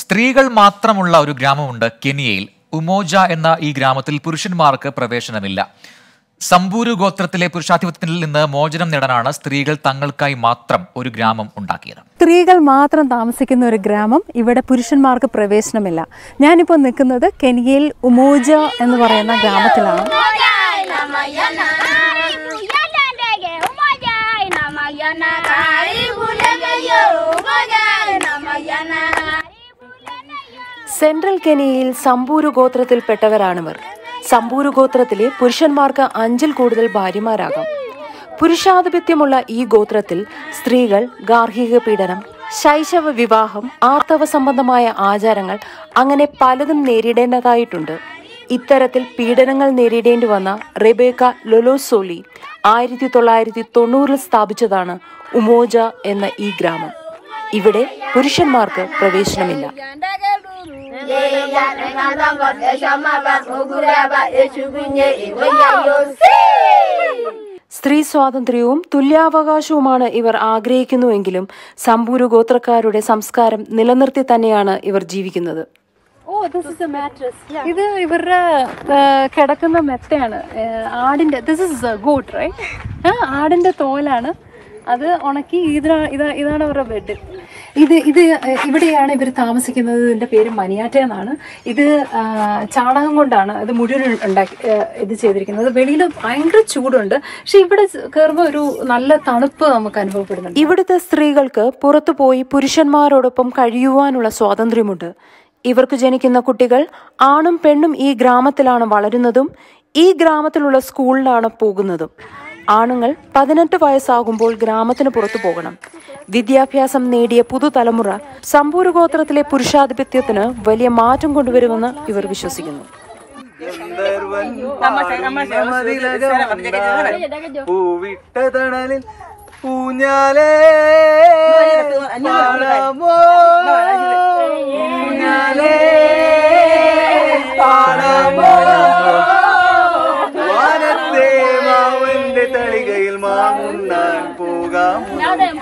സ്ത്രീകൾ മാത്രമുള്ള ഒരു ഗ്രാമമുണ്ട് കെനിയയിൽ ഉമോജ എന്ന ഈ ഗ്രാമത്തിൽ പുരുഷന്മാർക്ക് പ്രവേശനമില്ല സമ്പൂരു ഗോത്രത്തിലെ പുരുഷാധിപത്യത്തിൽ നിന്ന് മോചനം നേടാനാണ് സ്ത്രീകൾ തങ്ങൾക്കായി മാത്രം ഒരു ഗ്രാമം ഉണ്ടാക്കിയത് സ്ത്രീകൾ മാത്രം താമസിക്കുന്ന ഒരു ഗ്രാമം ഇവിടെ പുരുഷന്മാർക്ക് പ്രവേശനമില്ല ഞാനിപ്പോൾ നിൽക്കുന്നത് കെനിയയിൽ ഉമോജ എന്ന് പറയുന്ന ഗ്രാമത്തിലാണ് സെൻട്രൽ കെനിയയിൽ സമ്പൂരു ഗോത്രത്തിൽപ്പെട്ടവരാണിവർ സമ്പൂരു ഗോത്രത്തിലെ പുരുഷന്മാർക്ക് അഞ്ചിൽ കൂടുതൽ ഭാര്യമാരാകാം പുരുഷാധിപത്യമുള്ള ഈ ഗോത്രത്തിൽ സ്ത്രീകൾ ഗാർഹിക പീഡനം ശൈശവ വിവാഹം ആർത്തവ സംബന്ധമായ ആചാരങ്ങൾ അങ്ങനെ പലതും നേരിടേണ്ടതായിട്ടുണ്ട് ഇത്തരത്തിൽ പീഡനങ്ങൾ നേരിടേണ്ടി വന്ന റെബേക്ക ലൊലോസോലി ആയിരത്തി തൊള്ളായിരത്തി തൊണ്ണൂറിൽ സ്ഥാപിച്ചതാണ് ഉമോജ എന്ന ഈ ഗ്രാമം ഇവിടെ പുരുഷന്മാർക്ക് പ്രവേശനമില്ല സ്ത്രീ സ്വാതന്ത്ര്യവും തുല്യാവകാശവുമാണ് ഇവർ ആഗ്രഹിക്കുന്നുവെങ്കിലും സമ്പൂരു ഗോത്രക്കാരുടെ സംസ്കാരം നിലനിർത്തി തന്നെയാണ് ഇവർ ജീവിക്കുന്നത് oh this is a mattress ഇത് ഇവരുടെ ആ, കിടക്കുന്ന മെത്തയാണ് ആ, ആടിന്റെ ദിസ് ഇസ് ഗോട്ട് റൈറ്റ് ആടിന്റെ തോലാണ് അത് ഉണക്കി ഇതാ ഇതാ ഇതാണ് അവരുടെ ബെഡ് ഇത് ഇത് ഇവിടെയാണ് ഇവർ താമസിക്കുന്നത് ഇതിന്റെ പേര് മനിയാറ്റ എന്നാണ് ഇത് ആ, ചാണകം കൊണ്ടാണ് ഇത് മുഴുവൻ ഉണ്ടാക്കി ആ, ഇത് ചെയ്തിരിക്കുന്നത് വെളിയിൽ ഭയങ്കര ചൂടുണ്ട് പക്ഷെ ഇവിടെ കയറുമ്പോൾ ഒരു നല്ല തണുപ്പ് നമുക്ക് അനുഭവപ്പെടുന്നുണ്ട് ഇവിടുത്തെ സ്ത്രീകൾക്ക് പുറത്തുപോയി പുരുഷന്മാരോടൊപ്പം കഴിയുവാനുള്ള സ്വാതന്ത്ര്യമുണ്ട് ഇവർക്ക് ജനിക്കുന്ന കുട്ടികൾ ആണും പെണ്ണും ഈ ഗ്രാമത്തിലാണ് വളരുന്നതും ഈ ഗ്രാമത്തിലുള്ള സ്കൂളിലാണ് പോകുന്നതും ആണുങ്ങൾ പതിനെട്ട് വയസ്സാകുമ്പോൾ ഗ്രാമത്തിന് പുറത്തു പോകണം വിദ്യാഭ്യാസം നേടിയ പുതുതലമുറ സമ്പൂർ ഗോത്രത്തിലെ പുരുഷാധിപത്യത്തിന് വലിയ മാറ്റം കൊണ്ടുവരുമെന്ന് ഇവർ വിശ്വസിക്കുന്നു പൂവിട്ട തണലിൽ ഊഞ്ഞാലേ പാടാമോ ഊഞ്ഞാലേ പാടാമോ വാനത്തെ മാവന്റെ തളികയിൽ മാമുണ്ണാൻ പോകാമോ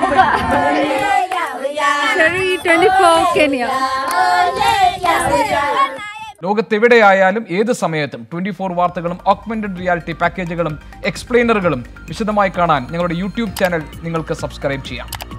ലോകത്തെവിടെയായാലും ഏത് സമയത്തും ട്വന്റി ഫോർ വാർത്തകളും ഓഗ്മെന്റഡ് റിയാലിറ്റി പാക്കേജുകളും എക്സ്പ്ലെയിനറുകളും വിശദമായി കാണാൻ ഞങ്ങളുടെ യൂട്യൂബ് ചാനൽ നിങ്ങൾക്ക് സബ്സ്ക്രൈബ് ചെയ്യാം